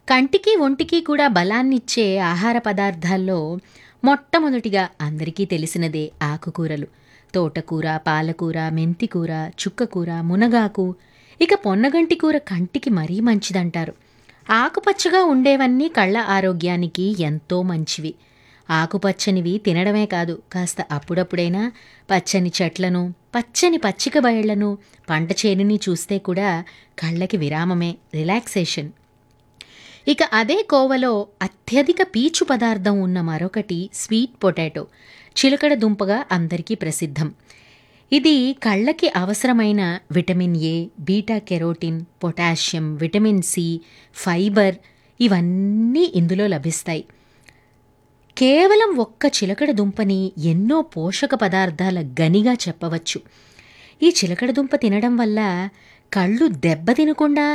కంటికి ఒంటికి కూడా బలాన్నిచ్చే ఆహార పదార్థాల్లో మొట్టమొదటిగా అందరికీ తెలిసినదే ఆకుకూరలు తోటకూర పాలకూర మెంతికూర చుక్కకూర మునగాకు ఇక పొన్నగంటి కూర కంటికి మరీ మంచిదంటారు ఆకుపచ్చగా ఉండేవన్నీ కళ్ళ ఆరోగ్యానికి ఎంతో మంచివి ఆకుపచ్చనివి తినడమే కాదు కాస్త అప్పుడప్పుడైనా పచ్చని చెట్లను పచ్చని పచ్చిక బయళ్లను పంట చేనుని చూస్తే కూడా కళ్ళకి విరామమే రిలాక్సేషన్ ఇక అదే కోవలో అత్యధిక పీచు పదార్థం ఉన్న మరొకటి స్వీట్ పొటాటో చిలకడ దుంపగా అందరికీ ప్రసిద్ధం ఇది కళ్ళకి అవసరమైన vitamin A beta carotene potassium vitamin C fibre ఇవన్నీ ఇందులో లభిస్తాయి కేవలం ఒక్క చిలకడ దుంపని ఎన్నో పోషక పదార్థాల గనిగా చెప్పవచ్చు ఈ చిలకడ దుంప తినడం వల్ల కళ్ళు దెబ్బ తినకుండా